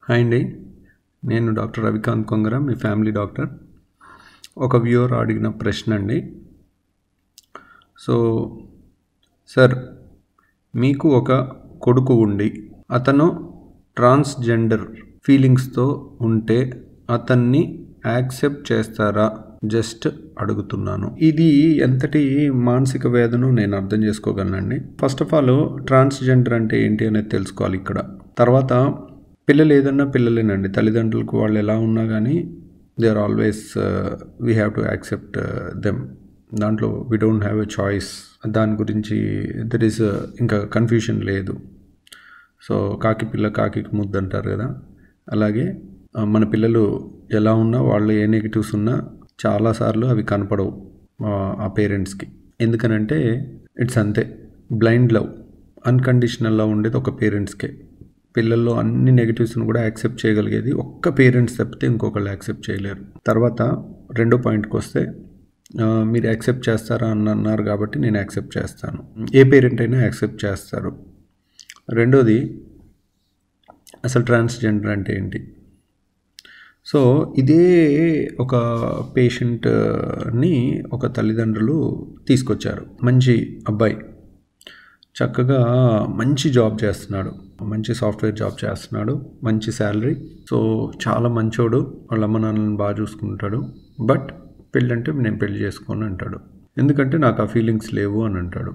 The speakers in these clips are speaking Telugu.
హాయ్ అండి నేను డాక్టర్ రవికాంత్ కొంగర మీ ఫ్యామిలీ డాక్టర్ ఒక వ్యూవర్ అడిగిన ప్రశ్న అండి సో సార్ మీకు ఒక కొడుకు ఉండి అతను ట్రాన్స్జెండర్ ఫీలింగ్స్తో ఉంటే అతన్ని యాక్సెప్ట్ చేస్తారా జస్ట్ అడుగుతున్నాను ఇది ఎంతటి మానసిక వేదన నేను అర్థం చేసుకోగలనండి ఫస్ట్ ఆఫ్ ఆల్ ట్రాన్స్జెండర్ అంటే ఏంటి అనేది తెలుసుకోవాలి ఇక్కడ తర్వాత పిల్లలు ఏదన్నా పిల్లలేనండి తల్లిదండ్రులకు వాళ్ళు ఎలా ఉన్నా కానీ they are always we have to accept them దాంట్లో we don't have a choice దాని గురించి దర్ ఈస్ ఇంకా కన్ఫ్యూషన్ లేదు సో కాకి పిల్ల కాకి ముద్దు అంటారు కదా అలాగే ఆ, మన పిల్లలు ఎలా ఉన్నా వాళ్ళు ఏ నెగిటివ్స్ ఉన్నా చాలాసార్లు అవి కనపడవు ఆ, ఆ పేరెంట్స్కి ఎందుకనంటే ఇట్స్ అంతే బ్లైండ్ లవ్ అన్కండిషనల్ లవ్ ఉండేది ఒక పేరెంట్స్కే పిల్లల్లో అన్ని నెగిటివ్స్ని కూడా యాక్సెప్ట్ చేయగలిగేది ఒక్క పేరెంట్స్ తప్పితే ఇంకొకళ్ళు యాక్సెప్ట్ చేయలేరు తర్వాత రెండో పాయింట్కి వస్తే ఆ, మీరు యాక్సెప్ట్ చేస్తారా అని అన్నారు కాబట్టి నేను యాక్సెప్ట్ చేస్తాను ఏ పేరెంట్ అయినా యాక్సెప్ట్ చేస్తారు రెండోది అసలు ట్రాన్స్జెండర్ అంటే ఏంటి సో ఇదే ఒక పేషెంట్ని ఒక తల్లిదండ్రులు తీసుకొచ్చారు మంచి అబ్బాయి చక్కగా మంచి జాబ్ చేస్తున్నాడు మంచి సాఫ్ట్వేర్ జాబ్ చేస్తున్నాడు మంచి శాలరీ సో చాలా మంచోడు వాళ్ళ అమ్మ నాన్నలను బాగా చూసుకుంటాడు బట్ పెళ్ళంటే నేను పెళ్లి చేసుకోను అంటాడు ఎందుకంటే నాకు ఆ ఫీలింగ్స్ లేవు అని అంటాడు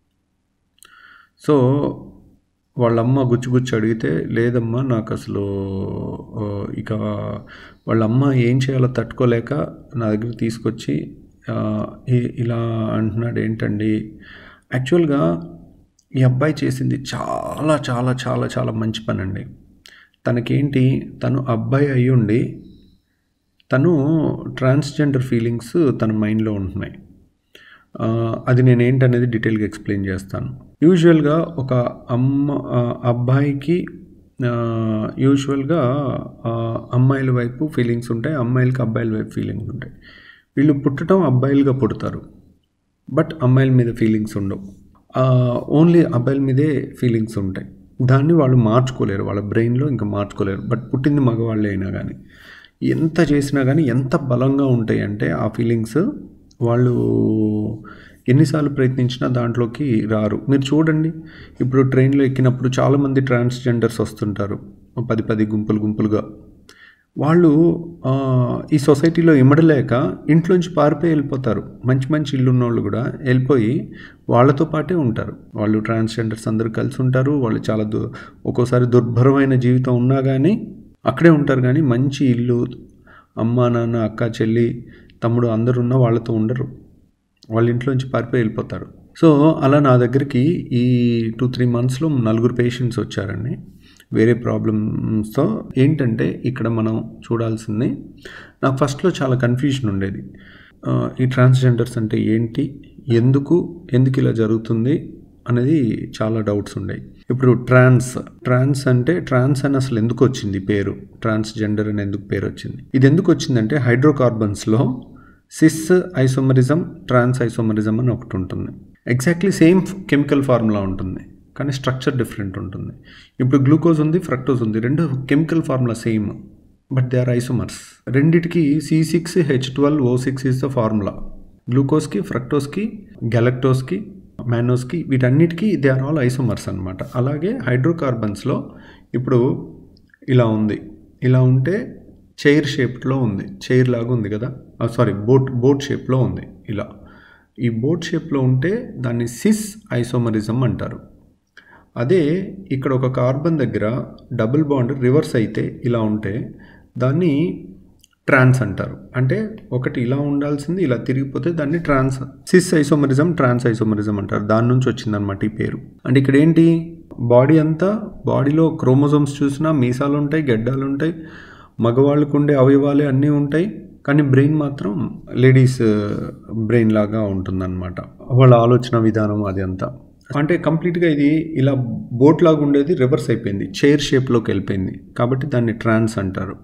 సో వాళ్ళమ్మ గుచ్చి గుచ్చి అడిగితే లేదమ్మా నాకు అసలు ఆ, ఇక వాళ్ళమ్మ ఏం చేయాలో తట్టుకోలేక నా దగ్గర తీసుకొచ్చి ఆ, ఇ- ఇలా అంటున్నాడు ఏంటండి యాక్చువల్గా ఈ అబ్బాయి చేసింది చాలా చాలా చాలా చాలా మంచి పని అండి తనకేంటి తను అబ్బాయి అయి ఉండి తను ట్రాన్స్జెండర్ ఫీలింగ్స్ తన మైండ్లో ఉంటున్నాయి ఆ, అది నేను ఏంటనేది డీటెయిల్గా ఎక్స్ప్లెయిన్ చేస్తాను యూజువల్గా ఒక అమ్మ ఆ, అబ్బాయికి ఆ, యూజువల్గా ఆ, అమ్మాయిల వైపు ఫీలింగ్స్ ఉంటాయి అమ్మాయిలకి అబ్బాయిల వైపు ఫీలింగ్స్ ఉంటాయి వీళ్ళు పుట్టడం అబ్బాయిలుగా పుడతారు బట్ అమ్మాయిల మీద ఫీలింగ్స్ ఉండవు ఆ, ఓన్లీ అబ్బాయిల మీదే ఫీలింగ్స్ ఉంటాయి దాన్ని వాళ్ళు మార్చుకోలేరు వాళ్ళ బ్రెయిన్లో ఇంకా మార్చుకోలేరు బట్ పుట్టింది మగవాళ్ళే అయినా కానీ ఎంత చేసినా కానీ ఎంత బలంగా ఉంటాయి అంటే ఆ ఫీలింగ్స్ వాళ్ళు ఎన్నిసార్లు ప్రయత్నించినా దాంట్లోకి రారు మీరు చూడండి ఇప్పుడు ట్రైన్లో ఎక్కినప్పుడు చాలామంది ట్రాన్స్జెండర్స్ వస్తుంటారు పది పది గుంపులు గుంపులుగా వాళ్ళు ఆ, ఈ సొసైటీలో ఇమడలేక ఇంట్లోంచి పారిపోయి వెళ్ళిపోతారు మంచి మంచి ఇల్లు ఉన్నోళ్ళు కూడా వెళ్ళిపోయి వాళ్ళతో పాటే ఉంటారు వాళ్ళు ట్రాన్స్జెండర్స్ అందరూ కలిసి ఉంటారు వాళ్ళు చాలా దు ఒక్కోసారి దుర్భరమైన జీవితం ఉన్నా కానీ అక్కడే ఉంటారు కానీ మంచి ఇల్లు అమ్మ నాన్న అక్క చెల్లి తమ్ముడు అందరు ఉన్న వాళ్ళతో ఉండరు వాళ్ళ ఇంట్లోంచి పారిపోయి వెళ్ళిపోతారు సో అలా నా దగ్గరికి ఈ టూ త్రీ మంత్స్లో నలుగురు పేషెంట్స్ వచ్చారండి వేరే ప్రాబ్లమ్స్తో ఏంటంటే ఇక్కడ మనం చూడాల్సింది నాకు ఫస్ట్లో చాలా కన్ఫ్యూజన్ ఉండేది ఆ, ఈ ట్రాన్స్జెండర్స్ అంటే ఏంటి ఎందుకు ఎందుకు ఇలా జరుగుతుంది అనేది చాలా డౌట్స్ ఉండేవి ఇప్పుడు ట్రాన్స్ ట్రాన్స్ అంటే ట్రాన్స్ అని అసలు ఎందుకు వచ్చింది పేరు ట్రాన్స్జెండర్ అని ఎందుకు పేరు వచ్చింది ఇది ఎందుకు వచ్చిందంటే హైడ్రోకార్బన్స్లో సిస్ ఐసోమరిజం ట్రాన్స్ ఐసోమరిజం అని ఒకటి ఉంటుంది ఎగ్జాక్ట్లీ సేమ్ కెమికల్ ఫార్ములా ఉంటుంది కానీ స్ట్రక్చర్ డిఫరెంట్ ఉంటుంది ఇప్పుడు గ్లూకోజ్ ఉంది ఫ్రక్టోజ్ ఉంది రెండు chemical formula same but they are isomers రెండిటికి C six H twelve O six is the formula గ్లూకోజ్కి ఫ్రక్టోస్కి గెలక్టోస్కి మ్యానోస్కి వీటన్నిటికీ దే ఆర్ ఆల్ ఐసోమర్స్ అనమాట అలాగే హైడ్రోకార్బన్స్లో ఇప్పుడు ఇలా ఉంది ఇలా ఉంటే చైర్ షేప్లో ఉంది చైర్ లాగా ఉంది కదా సారీ బోట్ బోట్ షేప్లో ఉంది ఇలా ఈ బోట్ షేప్లో ఉంటే దాన్ని సిస్ ఐసోమరిజం అంటారు అదే ఇక్కడ ఒక కార్బన్ దగ్గర డబుల్ బాండ్ రివర్స్ అయితే ఇలా ఉంటే దాన్ని ట్రాన్స్ అంటారు అంటే ఒకటి ఇలా ఉండాల్సింది ఇలా తిరిగిపోతే దాన్ని trans cis isomerism trans isomerism అంటారు దాని నుంచి వచ్చిందనమాట ఈ పేరు అంటే ఇక్కడ ఏంటి బాడీ అంతా బాడీలో క్రోమోజోమ్స్ చూసినా మీసాలు ఉంటాయి గడ్డాలు ఉంటాయి మగవాళ్ళకు ఉండే అవయవాలే అన్నీ ఉంటాయి కానీ బ్రెయిన్ మాత్రం లేడీస్ బ్రెయిన్ లాగా ఉంటుందన్నమాట వాళ్ళ ఆలోచన విధానం అది అంతా అంటే కంప్లీట్గా ఇది ఇలా బోట్ లాగా ఉండేది రివర్స్ అయిపోయింది చైర్ షేప్లోకి వెళ్ళిపోయింది కాబట్టి దాన్ని ట్రాన్స్ అంటారు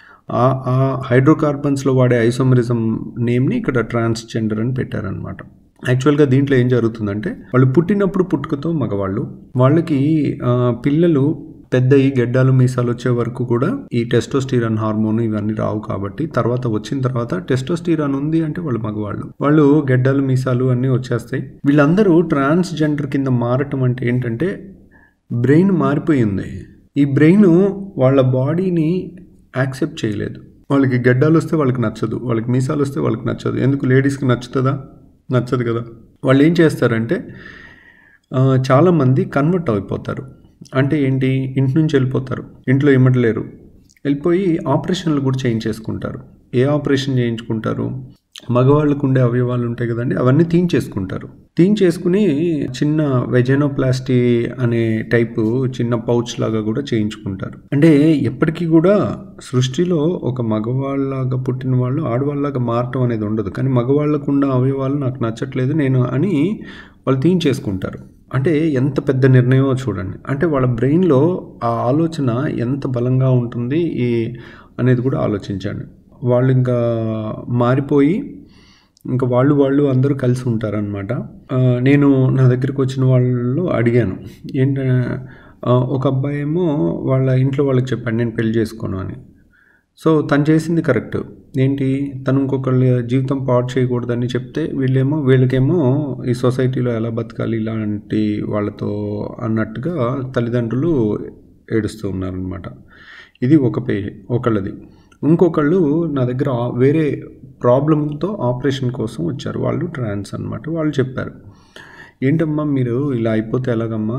ఆ ఆ హైడ్రోకార్బన్స్లో వాడే ఐసోమరిజం నేమ్ని ఇక్కడ ట్రాన్స్జెండర్ అని పెట్టారనమాట యాక్చువల్గా దీంట్లో ఏం జరుగుతుందంటే వాళ్ళు పుట్టినప్పుడు పుట్టుకతో మగవాళ్ళు వాళ్ళకి ఆ, పిల్లలు పెద్ద ఈ గెడ్డాలు మీసాలు వచ్చే వరకు కూడా ఈ టెస్టోస్టీరాన్ హార్మోన్ ఇవన్నీ రావు కాబట్టి తర్వాత వచ్చిన తర్వాత టెస్టోస్టీరాన్ ఉంది అంటే వాళ్ళు మగవాళ్ళు వాళ్ళు గెడ్డాలు మీసాలు అన్నీ వచ్చేస్తాయి వీళ్ళందరూ ట్రాన్స్జెండర్ కింద మారటం అంటే ఏంటంటే బ్రెయిన్ మారిపోయింది ఈ బ్రెయిన్ వాళ్ళ బాడీని యాక్సెప్ట్ చేయలేదు వాళ్ళకి గడ్డాలు వస్తే వాళ్ళకి నచ్చదు వాళ్ళకి మీసాలు వస్తే వాళ్ళకి నచ్చదు ఎందుకు లేడీస్కి నచ్చుతుందా నచ్చదు కదా వాళ్ళు ఏం చేస్తారంటే ఆ, చాలామంది కన్వర్ట్ అయిపోతారు అంటే ఏంటి ఇంటి నుంచి వెళ్ళిపోతారు ఇంట్లో ఇమ్మడలేరు వెళ్ళిపోయి ఆపరేషన్లు కూడా చేయించేసుకుంటారు ఏ ఆపరేషన్ చేయించుకుంటారు మగవాళ్ళకు ఉండే అవయవాలు ఉంటాయి కదండి అవన్నీ తీయించేసుకుంటారు తీయించేసుకుని చిన్న వెజెనోప్లాస్టీ అనే టైపు చిన్న పౌచ్ లాగా కూడా చేయించుకుంటారు అంటే ఎప్పటికీ కూడా సృష్టిలో ఒక మగవాళ్ళలాగా పుట్టిన వాళ్ళు ఆడవాళ్ళలాగా మారటం అనేది ఉండదు కానీ మగవాళ్ళకు ఉన్న అవయవాలు నాకు నచ్చట్లేదు నేను అని వాళ్ళు తీయించేసుకుంటారు అంటే ఎంత పెద్ద నిర్ణయమో చూడండి అంటే వాళ్ళ బ్రెయిన్లో ఆ ఆలోచన ఎంత బలంగా ఉంటుంది ఈ అనేది కూడా ఆలోచించండి వాళ్ళు ఇంకా మారిపోయి ఇంకా వాళ్ళు వాళ్ళు అందరూ కలిసి ఉంటారనమాట నేను నా దగ్గరికి వచ్చిన వాళ్ళు అడిగాను ఏంట ఆ, ఒక అబ్బాయి ఏమో వాళ్ళ ఇంట్లో వాళ్ళకి చెప్పాను నేను పెళ్లి చేసుకోను అని సో తను చేసింది కరెక్ట్ ఏంటి తను ఇంకొకళ్ళ జీవితం పాడు చేయకూడదని చెప్తే వీళ్ళేమో వీళ్ళకేమో ఈ సొసైటీలో ఎలా బతకాలి ఇలాంటి వాళ్ళతో అన్నట్టుగా తల్లిదండ్రులు ఏడుస్తూ ఉన్నారనమాట ఇది ఒక పే ఒకళ్ళది ఇంకొకళ్ళు నా దగ్గర ఆ- వేరే ప్రాబ్లంతో ఆపరేషన్ కోసం వచ్చారు వాళ్ళు ట్రాన్స్ అన్నమాట వాళ్ళు చెప్పారు ఏంటమ్మా మీరు ఇలా అయిపోతే ఎలాగమ్మా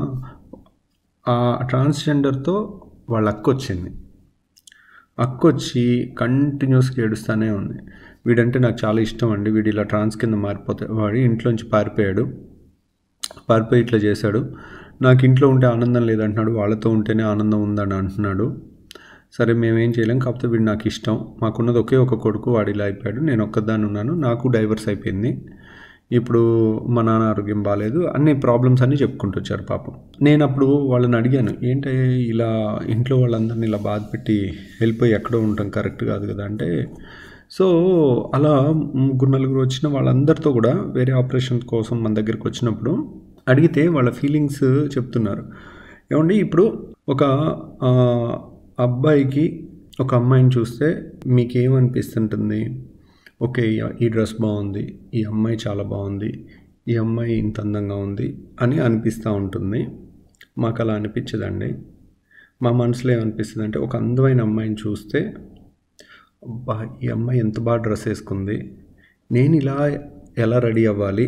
ఆ ట్రాన్స్జెండర్తో వాళ్ళ అక్క వచ్చింది అక్క వచ్చి కంటిన్యూస్గా ఏడుస్తూనే ఉంది వీడంటే నాకు చాలా ఇష్టం అండి వీడు ఇలా ట్రాన్స్ కింద మారిపోతే వాడి ఇంట్లోంచి పారిపోయాడు పారిపోయి ఇట్లా చేశాడు నాకు ఇంట్లో ఉంటే ఆనందం లేదంటున్నాడు వాళ్ళతో ఉంటేనే ఆనందం ఉందని అంటున్నాడు సరే మేమేం చేయలేం కాకపోతే వీడు నాకు ఇష్టం మాకున్నది ఒకే ఒక కొడుకు వాడు ఇలా అయిపోయాడు నేను ఒక్కదాన్ని ఉన్నాను నాకు డైవర్స్ అయిపోయింది ఇప్పుడు మా నాన్న ఆరోగ్యం బాగాలేదు అన్ని ప్రాబ్లమ్స్ అన్నీ చెప్పుకుంటూ వచ్చారు పాపం నేను అప్పుడు వాళ్ళని అడిగాను ఏంటి ఇలా ఇంట్లో వాళ్ళందరినీ ఇలా బాధ పెట్టి వెళ్ళిపోయి ఎక్కడో ఉండటం కరెక్ట్ కాదు కదా అంటే సో అలా ముగ్గురు నలుగురు వచ్చిన వాళ్ళందరితో కూడా వేరే ఆపరేషన్ కోసం మన దగ్గరికి వచ్చినప్పుడు అడిగితే వాళ్ళ ఫీలింగ్స్ చెప్తున్నారు ఏమండి ఇప్పుడు ఒక ఆ, అబ్బాయికి ఒక అమ్మాయిని చూస్తే మీకేమనిపిస్తుంటుంది ఓకే ఈ- ఈ డ్రెస్ బాగుంది ఈ అమ్మాయి చాలా బాగుంది ఈ అమ్మాయి ఇంత అందంగా ఉంది అని అనిపిస్తూ ఉంటుంది మాకు అలా అనిపించదండి మా మనసులో ఏమనిపిస్తుంది అంటే ఒక అందమైన అమ్మాయిని చూస్తే అబ్బా ఈ అమ్మాయి ఎంత బాగా డ్రెస్ వేసుకుంది నేను ఇలా ఎలా రెడీ అవ్వాలి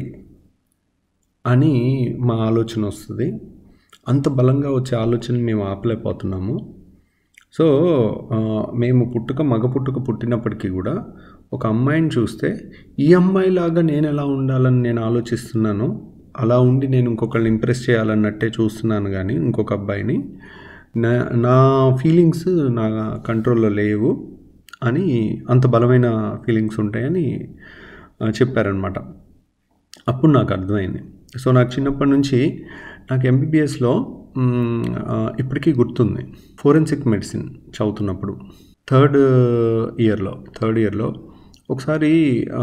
అని మా ఆలోచన వస్తుంది అంత బలంగా వచ్చే ఆలోచన మేము ఆపలేకపోతున్నాము సో ఆ, మేము పుట్టుక మగ పుట్టుక పుట్టినప్పటికీ కూడా ఒక అమ్మాయిని చూస్తే ఈ అమ్మాయిలాగా నేను ఎలా ఉండాలని నేను ఆలోచిస్తున్నాను అలా ఉండి నేను ఇంకొకళ్ళని ఇంప్రెస్ చేయాలన్నట్టే చూస్తున్నాను కానీ ఇంకొక అబ్బాయిని నా నా ఫీలింగ్స్ నా కంట్రోల్లో లేవు అని అంత బలమైన ఫీలింగ్స్ ఉంటాయని ఆ, చెప్పారనమాట అప్పుడు నాకు అర్థమైంది సో నాకు చిన్నప్పటి నుంచి నాకు ఎంబీబీఎస్లో ఇప్పటికీ గుర్తుంది ఫోరెన్సిక్ మెడిసిన్ చదువుతున్నప్పుడు థర్డ్ ఇయర్లో థర్డ్ ఇయర్లో ఒకసారి ఆ,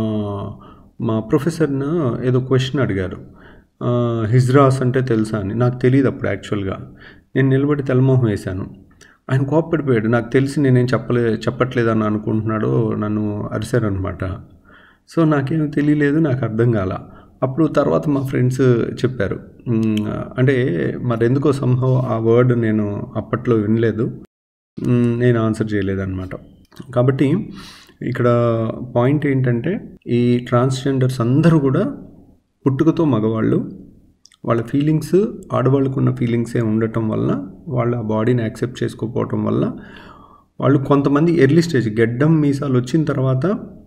మా ప్రొఫెసర్ను ఏదో క్వశ్చన్ అడిగారు ఆ, హిజ్రాస్ అంటే తెలుసా అని నాకు తెలియదు అప్పుడు యాక్చువల్గా నేను నిలబడి తెల్లమోహం వేశాను ఆయన కోప్పడిపోయాడు నాకు తెలిసి నేనేం చెప్పలే చెప్పట్లేదని అనుకుంటున్నాడో నన్ను అరిశారనమాట సో నాకేం తెలియలేదు నాకు అర్థం కాల అప్పుడు తర్వాత మా ఫ్రెండ్స్ చెప్పారు "మ్మ్, అంటే మరి ఎందుకో సంహవ్ ఆ వర్డ్ నేను అప్పట్లో వినలేదు మ్మ్, నేను ఆన్సర్ చేయలేదన్నమాట కాబట్టి ఇక్కడ పాయింట్ ఏంటంటే ఈ ట్రాన్స్జెండర్స్ అందరూ కూడా పుట్టుకతో మగవాళ్ళు వాళ్ళ ఫీలింగ్స్ ఆడవాళ్ళకు ఉన్న ఫీలింగ్సే ఉండటం వల్ల వాళ్ళ బాడీని యాక్సెప్ట్ చేసుకోకపోవటం వల్ల వాళ్ళు కొంతమంది ఎర్లీ స్టేజ్ గెడ్డం మీసాలు వచ్చిన తర్వాత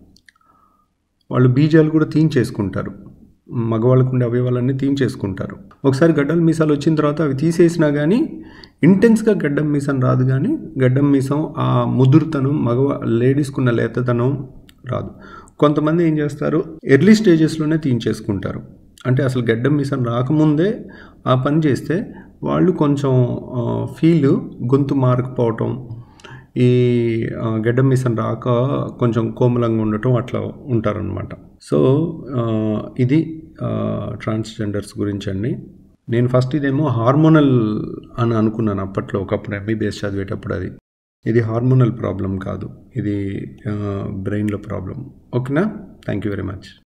వాళ్ళు బీజాలు కూడా తీయించేసుకుంటారు మగవాళ్ళకు ఉండే అవయవాలన్నీ తీయించేసుకుంటారు ఒకసారి గడ్డల మీసాలు వచ్చిన తర్వాత అవి తీసేసినా కానీ ఇంటెన్స్గా గడ్డం మీసం రాదు కానీ గడ్డం మీసం ఆ ముదురుతనం మగవా లేడీస్కి ఉన్న లేతతనం రాదు కొంతమంది ఏం చేస్తారు ఎర్లీ స్టేజెస్లోనే తీయించేసుకుంటారు అంటే అసలు గడ్డం మీసం రాకముందే ఆ పని చేస్తే వాళ్ళు కొంచెం ఫీల్ గొంతు మారకపోవటం ఈ ఆ, గడ్డం మీసం రాక కొంచెం కోమలంగా ఉండటం అట్లా ఉంటారనమాట సో ఆ, ఇది ట్రాన్స్జెండర్స్ గురించి అండి నేను ఫస్ట్ ఇదేమో హార్మోనల్ అని అనుకున్నాను అప్పట్లో ఒకప్పుడు ఎంబీబీఎస్ చదివేటప్పుడు అది ఇది హార్మోనల్ ప్రాబ్లం కాదు ఇది బ్రెయిన్లో ప్రాబ్లం ఓకేనా థ్యాంక్ యూ వెరీ మచ్